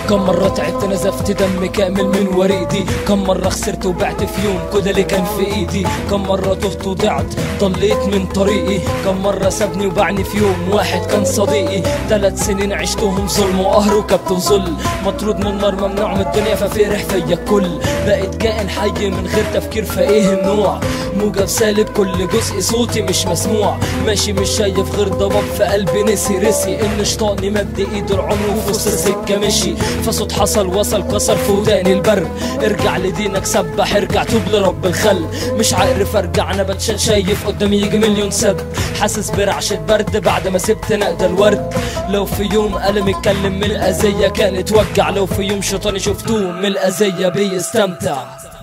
كم مرة تعبت نزفت دم كامل من وريدي كم مرة خسرت وبعت في يوم كل اللي كان في ايدي كم مرة تهت وضعت ضليت من طريقي كم مرة سابني وبعني في يوم واحد كان صديقي ثلاث سنين عشتهم ظلم وقهر وكبت وظل مطرود من النار ممنوع من الدنيا ففرح فيا كل بقيت كائن حي من غير تفكير فايه النوع موجب سالب كل جزء صوتي مش مسموع ماشي مش شايف غير ضباب في قلبي نسي رسي ان شطاني مد ايده العمر وفي وسط السكه مشي فصوت حصل وصل كسر في وداني البر ارجع لدينك سبح ارجع توب لرب الخل مش عارف ارجع انا بتشال شايف قدامي يجي مليون سب حاسس برعشة برد بعد ما سبت نقد الورد لو في يوم قلم اتكلم من الاذية كان اتوجع لو في يوم شيطاني شفتوه من الاذية بيستمتع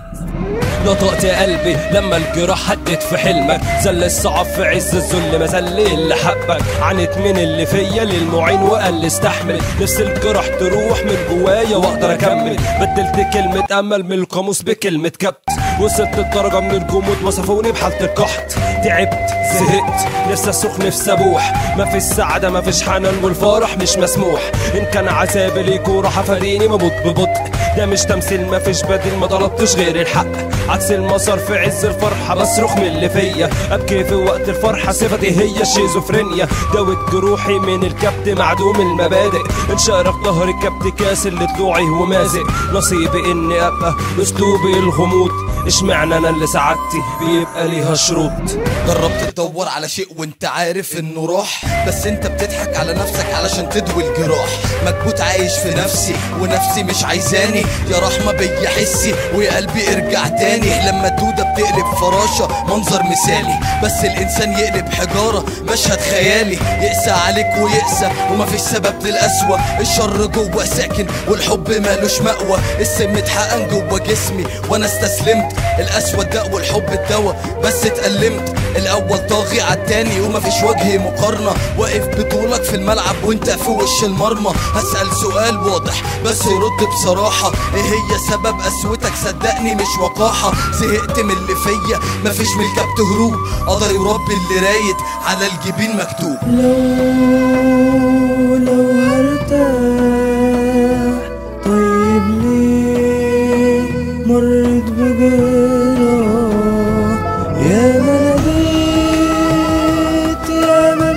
نطقت قلبي لما الجراح هدت في حلمك زل الصعب في عز الذل ما زل اللي حبك عانيت من اللي فيا للمعين وقال لي استحمل نفس الجراح تروح من جوايا واقدر اكمل بدلت كلمة امل من القاموس بكلمة كبت وصلت الدرجة من الجمود وصفوني بحالة القحط تعبت زهقت نفسي اسوق نفسي ابوح ما فيش سعادة ما فيش حنان والفرح مش مسموح ان كان عذابي ليكوا راح افاريني بموت ببطء ده مش تمثيل ما فيش بديل ما طلبتش غير الحق عكس المسار في عز الفرحة بصرخ من اللي فيا ابكي في وقت الفرحة صفتي هي الشيزوفرينيا داوت جروحي من الكبت معدوم المبادئ انشرف ظهر الكبت كاس اللي طلوعي ومازق نصيبي اني ابقى اسلوبي الغموض اشمعنى انا اللي سعادتي بيبقى ليها شروط جربت تدور على شيء وانت عارف انه راح بس انت بتضحك على نفسك علشان تدوي الجراح مكبوت عايش في نفسي ونفسي مش عايزاني يا رحمة بيا حسي ويا قلبي ارجع تاني لما الدودة بتقلب فراشة منظر مثالي بس الانسان يقلب حجارة مشهد خيالي يقسى عليك ويقسى ومفيش سبب للقسوة الشر جوه ساكن والحب مالوش مأوى السم اتحقن جوه جسمي وانا استسلمت القسوة الداء والحب الدواء بس اتألمت الاول طاغي عالتاني ومفيش وجه مقارنة واقف بطولك في الملعب وانت في وش المرمى هسأل سؤال واضح بس رد بصراحة ايه هي سبب قسوتك صدقني مش وقاحة زهقت من اللي فيا مفيش من الكبت هروب قدر يربي اللي رايد على الجبين مكتوب لو لو هرتاح طيب ليه مرت بجراح يا ما نبيت يا ما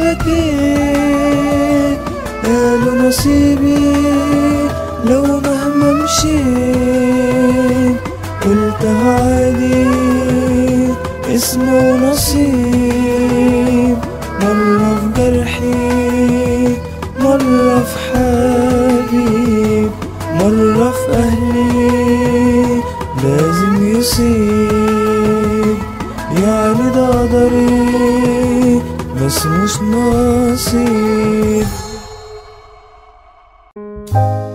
بكيت قالوا نصيبي لو مهما مشيت قلتها عادي اسمه نصيب مرة في جرحي مرة في حبيب مرة في أهلي لازم يصيب يعني ده قدري بس مش نصيب